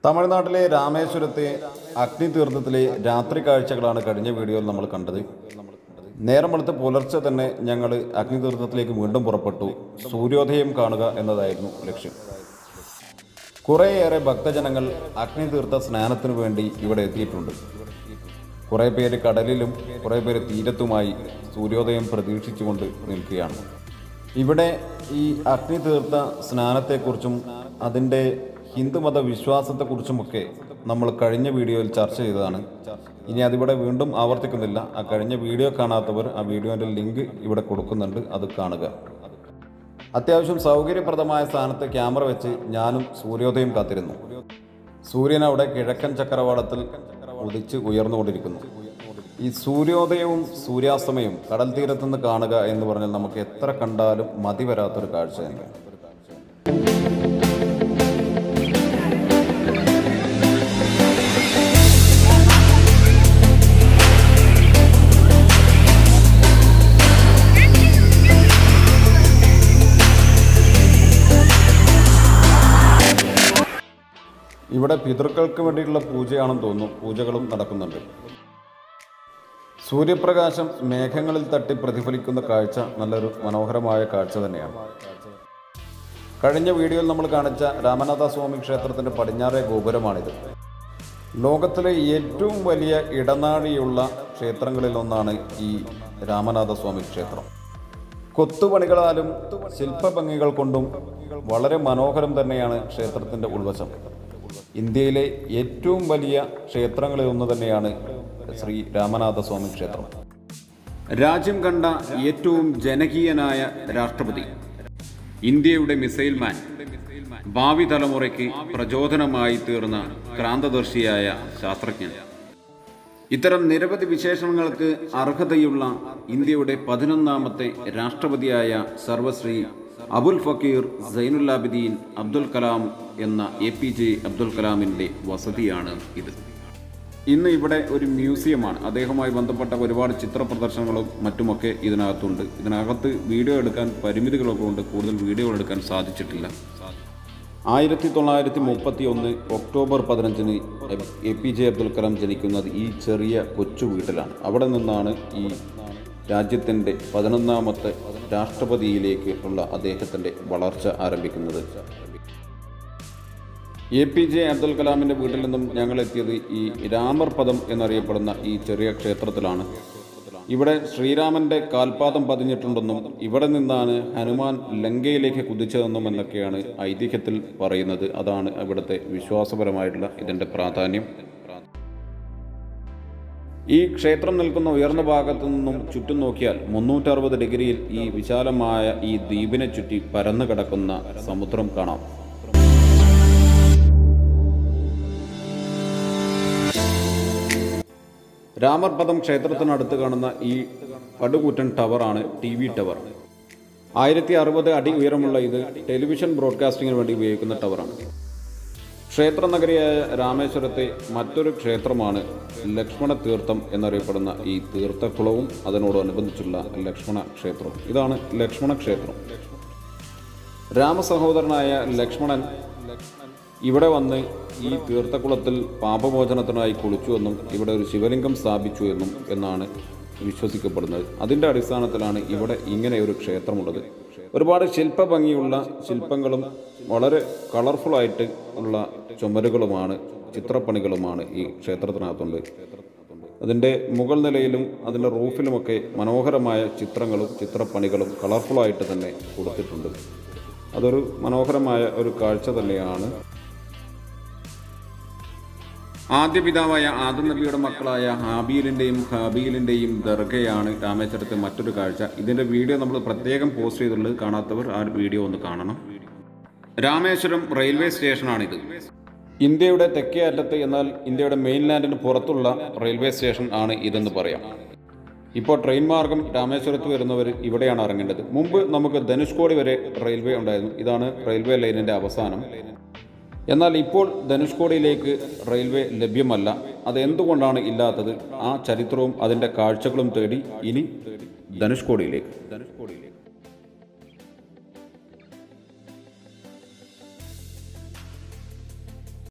തമിഴ്നാട്ടിലെ രാമേശ്വരത്തെ അഗ്നിതീർത്ഥത്തിലെ രാത്രി കാഴ്ചകളാണ് കഴിഞ്ഞ വീഡിയോയിൽ നമ്മൾ കണ്ടത് നേരം വെളുത്ത് പുലർച്ചെ തന്നെ ഞങ്ങൾ അഗ്നിതീർത്ഥത്തിലേക്ക് വീണ്ടും പുറപ്പെട്ടു സൂര്യോദയം കാണുക എന്നതായിരുന്നു ലക്ഷ്യം കുറേയേറെ ഭക്തജനങ്ങൾ അഗ്നിതീർത്ഥ സ്നാനത്തിനു വേണ്ടി ഇവിടെ എത്തിയിട്ടുണ്ട് കുറേ പേര് കടലിലും കുറേ പേര് തീരത്തുമായി സൂര്യോദയം പ്രതീക്ഷിച്ചുകൊണ്ട് നിൽക്കുകയാണ് ഇവിടെ ഈ അഗ്നിതീർത്ഥ സ്നാനത്തെക്കുറിച്ചും അതിൻ്റെ ഹിന്ദുമത വിശ്വാസത്തെക്കുറിച്ചുമൊക്കെ നമ്മൾ കഴിഞ്ഞ വീഡിയോയിൽ ചർച്ച ചെയ്തതാണ് ഇനി അതിവിടെ വീണ്ടും ആവർത്തിക്കുന്നില്ല ആ കഴിഞ്ഞ വീഡിയോ കാണാത്തവർ ആ വീഡിയോൻ്റെ ലിങ്ക് ഇവിടെ കൊടുക്കുന്നുണ്ട് അത് കാണുക അത്യാവശ്യം സൗകര്യപ്രദമായ സ്ഥാനത്ത് ക്യാമറ വെച്ച് ഞാനും സൂര്യോദയം കാത്തിരുന്നു സൂര്യൻ അവിടെ കിഴക്കൻ ചക്രവാളത്തിൽ ഉദിച്ച് ഉയർന്നുകൊണ്ടിരിക്കുന്നു ഈ സൂര്യോദയവും സൂര്യാസ്തമയവും കടൽ തീരത്തുനിന്ന് കാണുക എന്ന് പറഞ്ഞാൽ നമുക്ക് എത്ര കണ്ടാലും മതി വരാത്തൊരു കാഴ്ച തന്നെ ഇവിടെ പിതൃക്കൾക്ക് വേണ്ടിയിട്ടുള്ള പൂജയാണെന്ന് തോന്നുന്നു പൂജകളും നടക്കുന്നുണ്ട് സൂര്യപ്രകാശം മേഘങ്ങളിൽ തട്ടി പ്രതിഫലിക്കുന്ന കാഴ്ച നല്ലൊരു മനോഹരമായ കാഴ്ച തന്നെയാണ് കഴിഞ്ഞ വീഡിയോയിൽ നമ്മൾ കാണിച്ച രാമനാഥ സ്വാമി ക്ഷേത്രത്തിന്റെ പടിഞ്ഞാറേ ഗോപുരമാണിത് ലോകത്തിലെ ഏറ്റവും വലിയ ഇടനാഴിയുള്ള ക്ഷേത്രങ്ങളിൽ ഒന്നാണ് ഈ രാമനാഥ സ്വാമി ക്ഷേത്രം കൊത്തുപണികളാലും ശില്പഭംഗികൾ കൊണ്ടും വളരെ മനോഹരം തന്നെയാണ് ക്ഷേത്രത്തിന്റെ ഉൾവശം ഇന്ത്യയിലെ ഏറ്റവും വലിയ ക്ഷേത്രങ്ങളിൽ ഒന്ന് തന്നെയാണ് ശ്രീ രാമനാഥ സ്വാമി ക്ഷേത്രം രാജ്യം കണ്ട ഏറ്റവും ജനകീയനായ രാഷ്ട്രപതി ഇന്ത്യയുടെ മിസൈൽ മാൻ ഭാവി തലമുറയ്ക്ക് പ്രചോദനമായി തീർന്ന ക്രാന്തദർശിയായ ശാസ്ത്രജ്ഞൻ ഇത്തരം നിരവധി വിശേഷണങ്ങൾക്ക് അർഹതയുള്ള ഇന്ത്യയുടെ പതിനൊന്നാമത്തെ രാഷ്ട്രപതിയായ സർവശ്രീ അബുൽ ഫക്കീർ സൈനുല്ലാബിദീൻ അബ്ദുൽ കലാം എന്ന എ പി ജെ അബ്ദുൽ കലാമിൻ്റെ വസതിയാണ് ഇത് ഇന്ന് ഇവിടെ ഒരു മ്യൂസിയമാണ് അദ്ദേഹവുമായി ബന്ധപ്പെട്ട ഒരുപാട് ചിത്ര പ്രദർശനങ്ങളും മറ്റുമൊക്കെ ഇതിനകത്തുണ്ട് ഇതിനകത്ത് വീഡിയോ എടുക്കാൻ പരിമിതികളൊക്കെ ഉണ്ട് കൂടുതൽ വീഡിയോകൾ എടുക്കാൻ സാധിച്ചിട്ടില്ല ആയിരത്തി തൊള്ളായിരത്തി മുപ്പത്തി ഒന്ന് ഒക്ടോബർ പതിനഞ്ചിന് എ പി ജെ അബ്ദുൽ കലാം ജനിക്കുന്നത് ഈ ചെറിയ കൊച്ചു വീട്ടിലാണ് അവിടെ നിന്നാണ് ഈ രാജ്യത്തിൻ്റെ പതിനൊന്നാമത്തെ രാഷ്ട്രപതിയിലേക്ക് ഉള്ള അദ്ദേഹത്തിൻ്റെ വളർച്ച ആരംഭിക്കുന്നത് എ പി ജെ അബ്ദുൽ കലാമിൻ്റെ വീട്ടിൽ നിന്നും ഞങ്ങൾ എത്തിയത് ഈ രാമർ പദം എന്നറിയപ്പെടുന്ന ഈ ചെറിയ ക്ഷേത്രത്തിലാണ് ഇവിടെ ശ്രീരാമന്റെ കാൽപാദം പതിഞ്ഞിട്ടുണ്ടെന്നും ഇവിടെ നിന്നാണ് ഹനുമാൻ ലങ്കയിലേക്ക് കുതിച്ചതെന്നും എന്നൊക്കെയാണ് ഐതിഹ്യത്തിൽ പറയുന്നത് അതാണ് ഇവിടുത്തെ വിശ്വാസപരമായിട്ടുള്ള ഇതിൻ്റെ പ്രാധാന്യം ഈ ക്ഷേത്രം നിൽക്കുന്ന ഉയർന്ന ഭാഗത്തു നിന്നും ചുറ്റും നോക്കിയാൽ മുന്നൂറ്ററുപത് ഡിഗ്രിയിൽ ഈ വിശാലമായ ഈ ദ്വീപിനെ ചുറ്റി പരന്നു കിടക്കുന്ന സമുദ്രം കാണാം രാമർപദം ക്ഷേത്രത്തിനടുത്ത് കാണുന്ന ഈ പടുകൂറ്റൻ ടവറാണ് ടി വി ടവർ ആയിരത്തി അറുപത് അടി ഉയരമുള്ള ഇത് ടെലിവിഷൻ ബ്രോഡ്കാസ്റ്റിങ്ങിന് വേണ്ടി ഉപയോഗിക്കുന്ന ടവറാണ് ക്ഷേത്ര നഗരിയായ രാമേശ്വരത്തെ മറ്റൊരു ക്ഷേത്രമാണ് ലക്ഷ്മണ തീർത്ഥം എന്നറിയപ്പെടുന്ന ഈ തീർത്ഥക്കുളവും അതിനോടനുബന്ധിച്ചുള്ള ലക്ഷ്മണ ക്ഷേത്രവും ഇതാണ് ലക്ഷ്മണ ക്ഷേത്രം രാമസഹോദരനായ ലക്ഷ്മണൻ ഇവിടെ വന്ന് ഈ തീർത്ഥക്കുളത്തിൽ പാപമോചനത്തിനായി കുളിച്ചുവെന്നും ഇവിടെ ഒരു ശിവലിംഗം സ്ഥാപിച്ചു എന്നും എന്നാണ് വിശ്വസിക്കപ്പെടുന്നത് അതിൻ്റെ അടിസ്ഥാനത്തിലാണ് ഇവിടെ ഇങ്ങനെ ഒരു ക്ഷേത്രമുള്ളത് ഒരുപാട് ശില്പഭംഗിയുള്ള ശില്പങ്ങളും വളരെ കളർഫുള്ളായിട്ട് ഉള്ള ചുമരുകളുമാണ് ചിത്രപ്പണികളുമാണ് ഈ ക്ഷേത്രത്തിനകത്തുണ്ട് അതിൻ്റെ മുകൾ നിലയിലും അതിൻ്റെ റൂഫിലുമൊക്കെ മനോഹരമായ ചിത്രങ്ങളും ചിത്രപ്പണികളും കളർഫുള്ളായിട്ട് തന്നെ കൊടുത്തിട്ടുണ്ട് അതൊരു മനോഹരമായ ഒരു കാഴ്ച തന്നെയാണ് ആദ്യ പിതാവായ ആദം നബിയുടെ മക്കളായ ഹാബീലിൻ്റെയും ഹാബീലിൻ്റെയും ദർഗയാണ് രാമേശ്വരത്തെ മറ്റൊരു കാഴ്ച ഇതിൻ്റെ വീഡിയോ നമ്മൾ പ്രത്യേകം പോസ്റ്റ് ചെയ്തിട്ടുള്ളത് കാണാത്തവർ ആ വീഡിയോ ഒന്ന് കാണണം രാമേശ്വരം റെയിൽവേ സ്റ്റേഷനാണിത് ഇന്ത്യയുടെ തെക്കേ അറ്റത്ത് എന്നാൽ ഇന്ത്യയുടെ മെയിൻലാൻഡിന് പുറത്തുള്ള റെയിൽവേ സ്റ്റേഷൻ ആണ് ഇതെന്ന് പറയാം ഇപ്പോൾ ട്രെയിൻ മാർഗം രാമേശ്വരത്ത് വരുന്നവർ ഇവിടെയാണ് ഇറങ്ങേണ്ടത് മുമ്പ് നമുക്ക് ധനുഷ്കോടി വരെ റെയിൽവേ ഉണ്ടായിരുന്നു ഇതാണ് റെയിൽവേ ലൈനിൻ്റെ അവസാനം എന്നാൽ ഇപ്പോൾ ധനുഷ്കോടിയിലേക്ക് റെയിൽവേ ലഭ്യമല്ല അത് എന്തുകൊണ്ടാണ് ഇല്ലാത്തത് ആ ചരിത്രവും അതിൻ്റെ കാഴ്ചകളും തേടി ഇനി ധനുഷ്കോടിയിലേക്ക് ധനുഷ്കോടിയിലേക്ക്